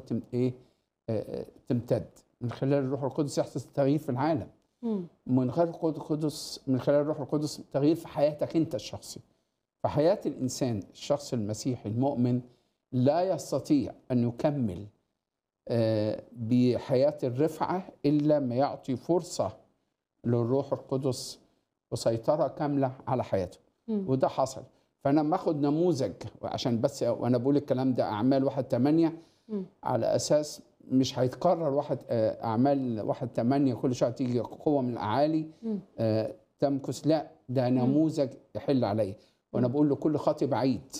تم ايه آه، آه، تمتد من خلال الروح القدس يحدث تغيير في العالم مم. من خلال الروح القدس من خلال الروح القدس تغيير في حياتك انت الشخصي فحياه الانسان الشخص المسيحي المؤمن لا يستطيع ان يكمل آه، بحياه الرفعه الا ما يعطي فرصه للروح القدس وسيطره كامله على حياته مم. وده حصل فانا لما اخد نموذج عشان بس وانا بقول الكلام ده اعمال واحد تمانية مم. على اساس مش هيتكرر واحد آه، اعمال واحد تمانية كل شويه تيجي قوه من الاعالي مم. آه، تمكث لا ده نموذج يحل عليا وانا بقول لكل خاطي بعيد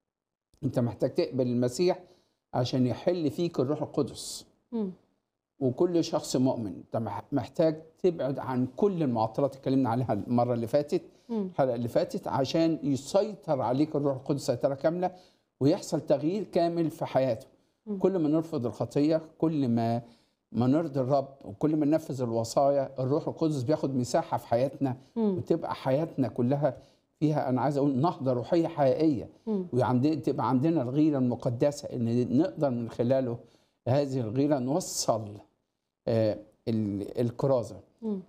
انت محتاج تقبل المسيح عشان يحل فيك الروح القدس مم. وكل شخص مؤمن انت مح- محتاج تبعد عن كل المعطلات اللي اتكلمنا عليها المره اللي فاتت مم. الحلقه اللي فاتت عشان يسيطر عليك الروح القدس سيطره كامله ويحصل تغيير كامل في حياته مم. كل ما نرفض الخطيه كل ما ما نرضي الرب وكل ما ننفذ الوصايا الروح القدس بياخد مساحه في حياتنا مم. وتبقى حياتنا كلها فيها انا عايز اقول نهضه روحيه حقيقيه مم. وعندنا تبقى عندنا الغيره المقدسه ان نقدر من خلاله هذه الغيره نوصل آه، ال- الكرازه مم.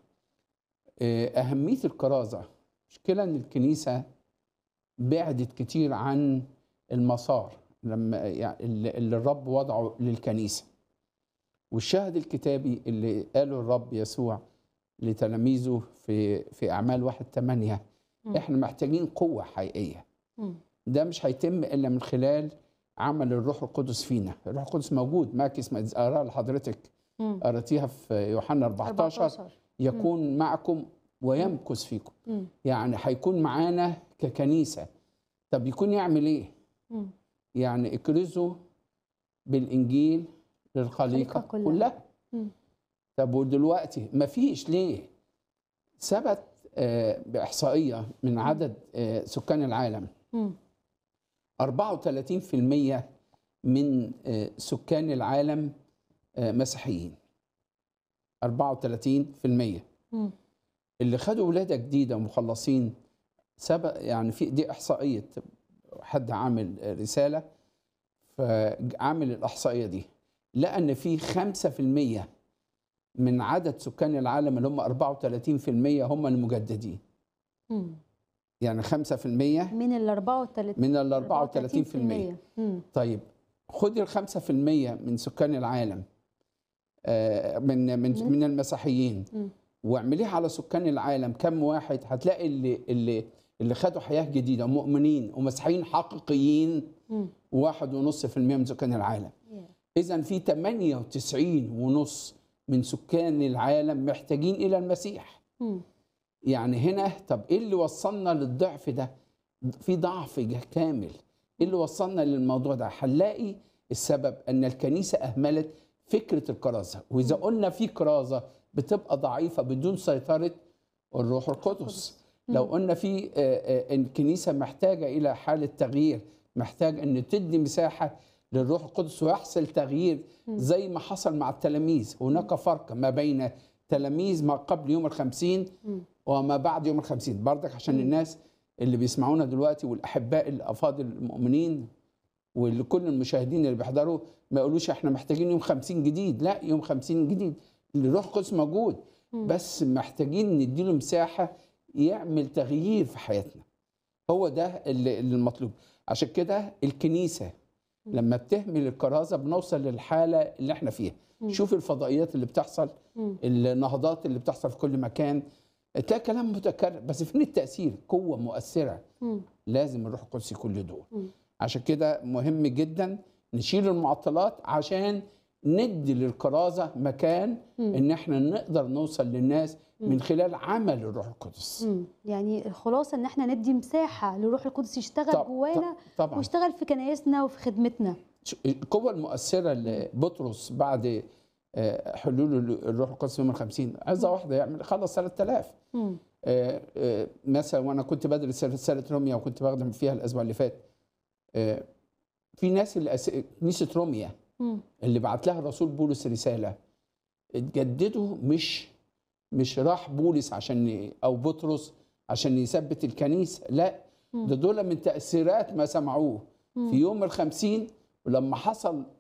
آه، أهمية الكرازة مشكلة إن الكنيسة بعدت كتير عن المسار لما يعني اللي اللي الرب وضعه للكنيسة والشاهد الكتابي اللي قاله الرب يسوع لتلاميذه في في أعمال واحد تمانية مم. إحنا محتاجين قوة حقيقية مم. ده مش هيتم إلا من خلال عمل الروح القدس فينا الروح القدس موجود ماكس ما أقرأ لحضرتك مم. قرأتيها في يوحنا 14 14 يكون معكم ويمكث فيكم مم. يعني هيكون معانا ككنيسة طب يكون يعمل ايه مم. يعني اكرزوا بالانجيل للخليقة الخليقة كلها. كلها مم. طب طب ودلوقتي مفيش ليه ثبت آه، بإحصائية من عدد آه، سكان العالم مم. 34% من آه، سكان العالم آه، مسيحيين 34% مم. اللي خدوا ولاده جديده ومخلصين سبق يعني في دي احصائيه حد عامل رساله فعامل الاحصائيه دي لقى ان في 5% من عدد سكان العالم اللي هم 34% هم المجددين مم. يعني 5% من ال 34 من ال 34% مم. طيب خدي ال 5% من سكان العالم آه، من من من- من المسيحيين مم. واعمليها على سكان العالم كم واحد هتلاقي اللي اللي اللي خدوا حياه جديده مؤمنين ومسيحيين حقيقيين مم. واحد ونص في المية من سكان العالم Yeah. اذا في 98 ونص من سكان العالم محتاجين الى المسيح مم. يعني هنا طب ايه اللي وصلنا للضعف ده في ضعف جه كامل ايه اللي وصلنا للموضوع ده هنلاقي السبب ان الكنيسه اهملت فكره الكرازه واذا قلنا في كرازه بتبقى ضعيفه بدون سيطره الروح القدس لو قلنا في آه، آه، إن الكنيسه محتاجه الى حاله تغيير محتاج ان تدي مساحه للروح القدس ويحصل تغيير زي ما حصل مع التلاميذ هناك فرق ما بين تلاميذ ما قبل يوم الخمسين مم. وما بعد يوم الخمسين بردك عشان الناس اللي بيسمعونا دلوقتي والأحباء الأفاضل المؤمنين ولكل المشاهدين اللي بيحضروا ما يقولوش احنا محتاجين يوم خمسين جديد لا يوم خمسين جديد الروح القدس موجود بس محتاجين نديله مساحة يعمل تغيير في حياتنا هو ده اللي اللي المطلوب عشان كده الكنيسة لما بتهمل الكرازة بنوصل للحالة اللي احنا فيها شوف الفضائيات اللي بتحصل مم. النهضات اللي بتحصل في كل مكان تلاقي كلام متكرر بس فين التأثير قوة مؤثرة مم. لازم الروح القدس يكون له دور مم. عشان كده مهم جدا نشيل المعطلات عشان ندي للكرازة مكان مم. ان احنا نقدر نوصل للناس من خلال عمل الروح القدس مم. يعني الخلاصه ان احنا ندي مساحه للروح القدس يشتغل طب- جوانا طب- طبعا ويشتغل في كنايسنا وفي خدمتنا ش- القوة المؤثرة لبطرس بعد آه، حلول الروح القدس يوم الخمسين عايزة واحدة يعمل خلص 3000 مم. آه، آه، مثلا وانا كنت بدرس رساله روميا وكنت بخدم فيها الاسبوع اللي فات آه، في ناس اللي أس... كنيسه روميا مم. اللي بعت لها الرسول بولس رساله اتجددوا مش مش راح بولس عشان ي- او بطرس عشان يثبت الكنيسه لا ده دول من تاثيرات ما سمعوه في يوم الخمسين ولما حصل